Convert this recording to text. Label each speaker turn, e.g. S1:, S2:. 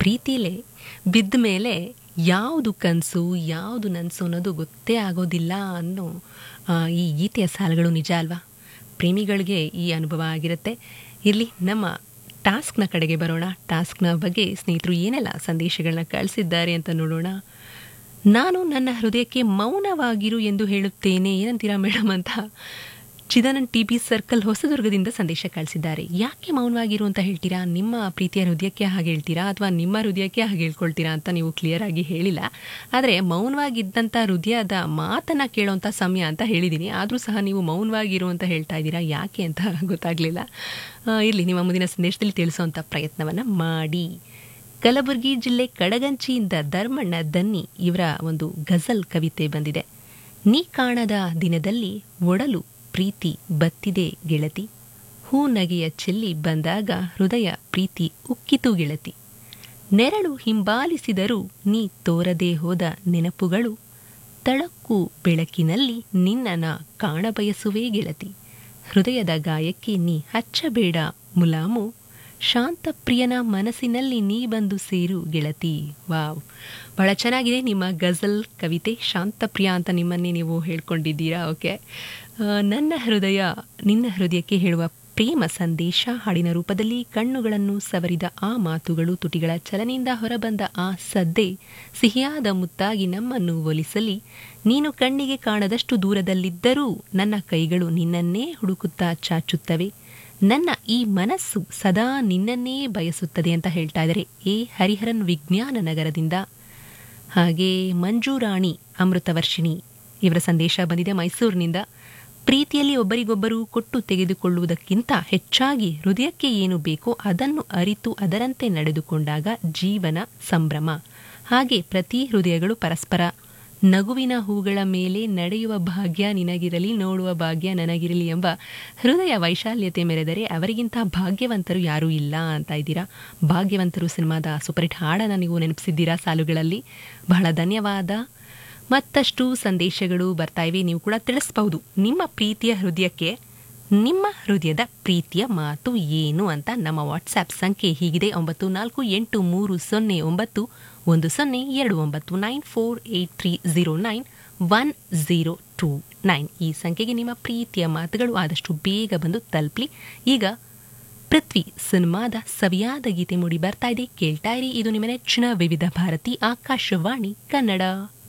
S1: ಪ್ರೀತಿಲೇ ಬಿದ್ದ ಮೇಲೆ ಯಾವುದು ಕನಸು ಯಾವುದು ನನಸು ಅನ್ನೋದು ಗೊತ್ತೇ ಆಗೋದಿಲ್ಲ ಅನ್ನೋ ಆ, ಈ ಗೀತೆಯ ಸಾಲುಗಳು ನಿಜ ಅಲ್ವಾ ಪ್ರೇಮಿಗಳಿಗೆ ಈ ಅನುಭವ ಆಗಿರುತ್ತೆ ಇಲ್ಲಿ ನಮ್ಮ ಟಾಸ್ಕ್ನ ಕಡೆಗೆ ಬರೋಣ ಟಾಸ್ಕ್ನ ಬಗ್ಗೆ ಸ್ನೇಹಿತರು ಏನೆಲ್ಲ ಸಂದೇಶಗಳನ್ನ ಕಳಿಸಿದ್ದಾರೆ ಅಂತ ನೋಡೋಣ ನಾನು ನನ್ನ ಹೃದಯಕ್ಕೆ ಮೌನವಾಗಿರು ಎಂದು ಹೇಳುತ್ತೇನೆ ಏನಂತೀರಾ ಮೇಡಮ್ ಅಂತ ಚಿದಾನಂದ್ ಟಿ ಬಿ ಸರ್ಕಲ್ ಹೊಸದುರ್ಗದಿಂದ ಸಂದೇಶ ಕಳಿಸಿದ್ದಾರೆ ಯಾಕೆ ಮೌನವಾಗಿರು ಅಂತ ಹೇಳ್ತೀರಾ ನಿಮ್ಮ ಪ್ರೀತಿಯ ಹೃದಯಕ್ಕೆ ಹಾಗೆ ಹೇಳ್ತೀರಾ ಅಥವಾ ನಿಮ್ಮ ಹೃದಯಕ್ಕೆ ಹಾಗೆ ಹೇಳ್ಕೊಳ್ತೀರಾ ಅಂತ ನೀವು ಕ್ಲಿಯರ್ ಆಗಿ ಹೇಳಿಲ್ಲ ಆದರೆ ಮೌನವಾಗಿದ್ದಂಥ ಹೃದಯದ ಮಾತನ್ನ ಕೇಳೋಂಥ ಸಮಯ ಅಂತ ಹೇಳಿದ್ದೀನಿ ಆದರೂ ಸಹ ನೀವು ಮೌನವಾಗಿರು ಅಂತ ಹೇಳ್ತಾ ಇದ್ದೀರಾ ಯಾಕೆ ಅಂತ ಗೊತ್ತಾಗಲಿಲ್ಲ ಇರಲಿ ನಿಮ್ಮ ಮುಂದಿನ ಸಂದೇಶದಲ್ಲಿ ತಿಳಿಸುವಂಥ ಪ್ರಯತ್ನವನ್ನು ಮಾಡಿ ಕಲಬುರಗಿ ಜಿಲ್ಲೆ ಕಡಗಂಚಿಯಿಂದ ಧರ್ಮಣ್ಣ ದನ್ನಿ ಇವರ ಒಂದು ಗಜಲ್ ಕವಿತೆ ಬಂದಿದೆ ನೀ ಕಾಣದ ದಿನದಲ್ಲಿ ಒಡಲು ಪ್ರೀತಿ ಬತ್ತಿದೆ ಗೆಳತಿ ಹೂ ನಗೆಯ ಚೆಲ್ಲಿ ಬಂದಾಗ ಹೃದಯ ಪ್ರೀತಿ ಉಕ್ಕಿತು ಗೆಳತಿ ನೆರಳು ಹಿಂಬಾಲಿಸಿದರೂ ನೀ ತೋರದೆ ಹೋದ ನೆನಪುಗಳು ತಳಕು ಬೆಳಕಿನಲ್ಲಿ ನಿನ್ನನ ಕಾಣಬಯಸುವೆ ಗೆಳತಿ ಹೃದಯದ ಗಾಯಕ್ಕೆ ನೀ ಹಚ್ಚಬೇಡ ಮುಲಾಮು ಶಾಂತಪ್ರಿಯನ ಮನಸ್ಸಿನಲ್ಲಿ ನೀ ಬಂದು ಸೇರು ಗೆಳತಿ ವಾವ್ ಬಹಳ ಚೆನ್ನಾಗಿದೆ ನಿಮ್ಮ ಗಜಲ್ ಕವಿತೆ ಶಾಂತಪ್ರಿಯ ಅಂತ ನಿಮ್ಮನ್ನೇ ನೀವು ಹೇಳ್ಕೊಂಡಿದ್ದೀರಾ ಓಕೆ ಆ, ನನ್ನ ಹೃದಯ ನಿನ್ನ ಹೃದಯಕ್ಕೆ ಹೇಳುವ ಪ್ರೇಮ ಸಂದೇಶ ಹಾಡಿನ ರೂಪದಲ್ಲಿ ಕಣ್ಣುಗಳನ್ನು ಸವರಿದ ಆ ಮಾತುಗಳು ತುಟಿಗಳ ಚಲನೆಯಿಂದ ಹೊರಬಂದ ಆ ಸದ್ದೆ ಸಿಹಿಯಾದ ಮುತ್ತಾಗಿ ನಮ್ಮನ್ನು ಒಲಿಸಲಿ ನೀನು ಕಣ್ಣಿಗೆ ಕಾಣದಷ್ಟು ದೂರದಲ್ಲಿದ್ದರೂ ನನ್ನ ಕೈಗಳು ನಿನ್ನನ್ನೇ ಹುಡುಕುತ್ತಾ ಚಾಚುತ್ತವೆ ನನ್ನ ಈ ಮನಸ್ಸು ಸದಾ ನಿನ್ನನ್ನೇ ಬಯಸುತ್ತದೆ ಅಂತ ಹೇಳ್ತಾ ಇದ್ದಾರೆ ಎ ಹರಿಹರನ್ ವಿಜ್ಞಾನ ನಗರದಿಂದ ಹಾಗೆ ಮಂಜುರಾಣಿ ಅಮೃತವರ್ಷಿಣಿ ಇವರ ಸಂದೇಶ ಬಂದಿದೆ ಮೈಸೂರಿನಿಂದ ಪ್ರೀತಿಯಲ್ಲಿ ಒಬ್ಬರಿಗೊಬ್ಬರು ಕೊಟ್ಟು ತೆಗೆದುಕೊಳ್ಳುವುದಕ್ಕಿಂತ ಹೆಚ್ಚಾಗಿ ಹೃದಯಕ್ಕೆ ಏನು ಬೇಕೋ ಅದನ್ನು ಅರಿತು ಅದರಂತೆ ನಡೆದುಕೊಂಡಾಗ ಜೀವನ ಸಂಭ್ರಮ ಹಾಗೆ ಪ್ರತಿ ಹೃದಯಗಳು ಪರಸ್ಪರ ನಗುವಿನ ಹೂಗಳ ಮೇಲೆ ನಡೆಯುವ ಭಾಗ್ಯ ನಿನಗಿರಲಿ ನೋಡುವ ಭಾಗ್ಯ ನನಗಿರಲಿ ಎಂಬ ಹೃದಯ ವೈಶಾಲ್ಯತೆ ಮೆರೆದರೆ ಅವರಿಗಿಂತ ಭಾಗ್ಯವಂತರು ಯಾರೂ ಇಲ್ಲ ಅಂತ ಇದ್ದೀರಾ ಭಾಗ್ಯವಂತರು ಸಿನಿಮಾದ ಸೂಪರ್ಹಿಟ್ ಹಾಡನ್ನು ನೀವು ನೆನಪಿಸಿದ್ದೀರಾ ಸಾಲುಗಳಲ್ಲಿ ಬಹಳ ಧನ್ಯವಾದ ಮತ್ತಷ್ಟು ಸಂದೇಶಗಳು ಬರ್ತಾ ಇವೆ ನೀವು ಕೂಡ ತಿಳಿಸ್ಬಹುದು ನಿಮ್ಮ ಪ್ರೀತಿಯ ಹೃದಯಕ್ಕೆ ನಿಮ್ಮ ಹೃದಯದ ಪ್ರೀತಿಯ ಮಾತು ಏನು ಅಂತ ನಮ್ಮ ವಾಟ್ಸ್ಆ್ಯಪ್ ಸಂಖ್ಯೆ ಹೀಗಿದೆ ಒಂಬತ್ತು ನಾಲ್ಕು ಎಂಟು ಮೂರು ಸೊನ್ನೆ ಒಂಬತ್ತು ಒಂದು ಸೊನ್ನೆ ಎರಡು ಒಂಬತ್ತು nine four eight three zero nine one zero two nine ಈ ಸಂಖ್ಯೆಗೆ ನಿಮ್ಮ ಪ್ರೀತಿಯ ಮಾತುಗಳು ಆದಷ್ಟು ಬೇಗ ಬಂದು ತಲುಪಲಿ ಈಗ ಪೃಥ್ವಿ ಸಿನಿಮಾದ ಸವಿಯಾದ ಗೀತೆ ಮೂಡಿ ಬರ್ತಾ ಇದೆ ಕೇಳ್ತಾ ಇರಿ ಇದು ನಿಮ್ಮ ನೆಚ್ಚಿನ ವಿವಿಧ ಭಾರತಿ ಆಕಾಶವಾಣಿ ಕನ್ನಡ